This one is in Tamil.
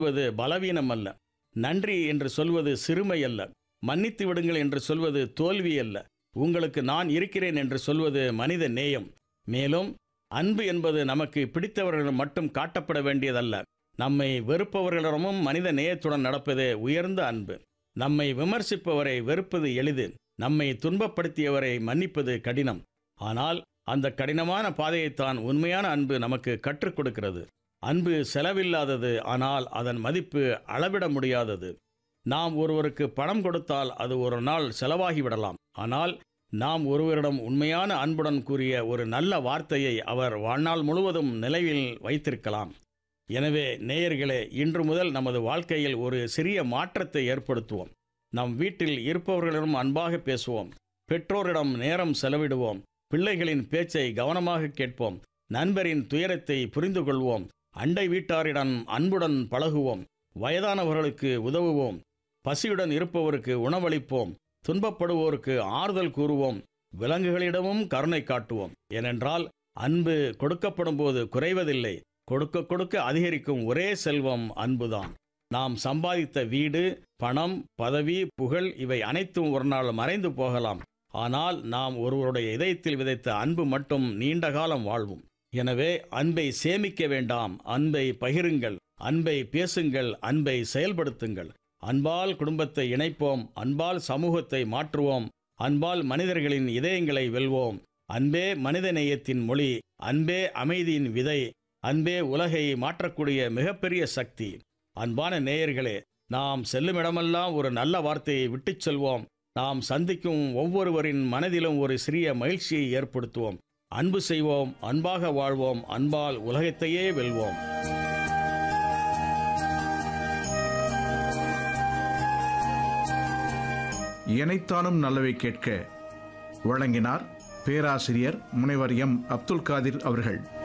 சொல்வது பலவீனம் அல்ல நன்றி என்று சொல்வது சிறுமை அல்ல மன்னித்து விடுங்கள் என்று சொல்வது தோல்வி அல்ல உங்களுக்கு நான் இருக்கிறேன் என்று சொல்வது மனித நேயம் மேலும் அன்பு என்பது நமக்கு பிடித்தவர்களிடம் மட்டும் காட்டப்பட வேண்டியதல்ல நம்மை வெறுப்பவர்களிடமும் மனித நேயத்துடன் நடப்பதே உயர்ந்த அன்பு நம்மை விமர்சிப்பவரை வெறுப்பது எளிது நம்மை துன்பப்படுத்தியவரை மன்னிப்பது கடினம் ஆனால் அந்த கடினமான பாதையைத்தான் உண்மையான அன்பு நமக்கு கற்றுக் கொடுக்கிறது அன்பு செலவில்லாதது ஆனால் அதன் மதிப்பு அளவிட முடியாதது நாம் ஒருவருக்கு பணம் கொடுத்தால் அது ஒரு நாள் செலவாகிவிடலாம் ஆனால் நாம் ஒருவரிடம் உண்மையான அன்புடன் கூறிய ஒரு நல்ல வார்த்தையை அவர் வாழ்நாள் முழுவதும் நினைவில் வைத்திருக்கலாம் எனவே நேயர்களே இன்று முதல் நமது வாழ்க்கையில் ஒரு சிறிய மாற்றத்தை ஏற்படுத்துவோம் நம் வீட்டில் இருப்பவர்களிடம் அன்பாக பேசுவோம் பெற்றோரிடம் நேரம் செலவிடுவோம் பிள்ளைகளின் பேச்சை கவனமாக கேட்போம் நண்பரின் துயரத்தை புரிந்து கொள்வோம் அண்டை வீட்டாரிடம் அன்புடன் பழகுவோம் வயதானவர்களுக்கு உதவுவோம் பசியுடன் இருப்பவருக்கு உணவளிப்போம் துன்பப்படுவோருக்கு ஆறுதல் கூறுவோம் விலங்குகளிடமும் கருணை காட்டுவோம் ஏனென்றால் அன்பு கொடுக்கப்படும் போது குறைவதில்லை கொடுக்க கொடுக்க அதிகரிக்கும் ஒரே செல்வம் அன்புதான் நாம் சம்பாதித்த வீடு பணம் பதவி புகழ் இவை அனைத்தும் ஒரு நாள் மறைந்து போகலாம் ஆனால் நாம் ஒருவருடைய இதயத்தில் விதைத்த அன்பு மட்டும் நீண்ட காலம் வாழ்வும் எனவே அன்பை சேமிக்க வேண்டாம் அன்பை பகிருங்கள் அன்பை பேசுங்கள் அன்பை செயல்படுத்துங்கள் அன்பால் குடும்பத்தை இணைப்போம் அன்பால் சமூகத்தை மாற்றுவோம் அன்பால் மனிதர்களின் இதயங்களை வெல்வோம் அன்பே மனித நேயத்தின் மொழி அன்பே அமைதியின் விதை அன்பே உலகை மாற்றக்கூடிய மிகப்பெரிய சக்தி அன்பான நேயர்களே நாம் செல்லுமிடமெல்லாம் ஒரு நல்ல வார்த்தையை விட்டுச் செல்வோம் நாம் சந்திக்கும் ஒவ்வொருவரின் மனதிலும் ஒரு சிறிய மகிழ்ச்சியை ஏற்படுத்துவோம் அன்பு செய்வோம் அன்பாக வாழ்வோம் அன்பால் உலகத்தையே வெல்வோம் இணைத்தானும் நல்லவை கேட்க வழங்கினார் பேராசிரியர் முனைவர் எம் அப்துல் காதிர் அவர்கள்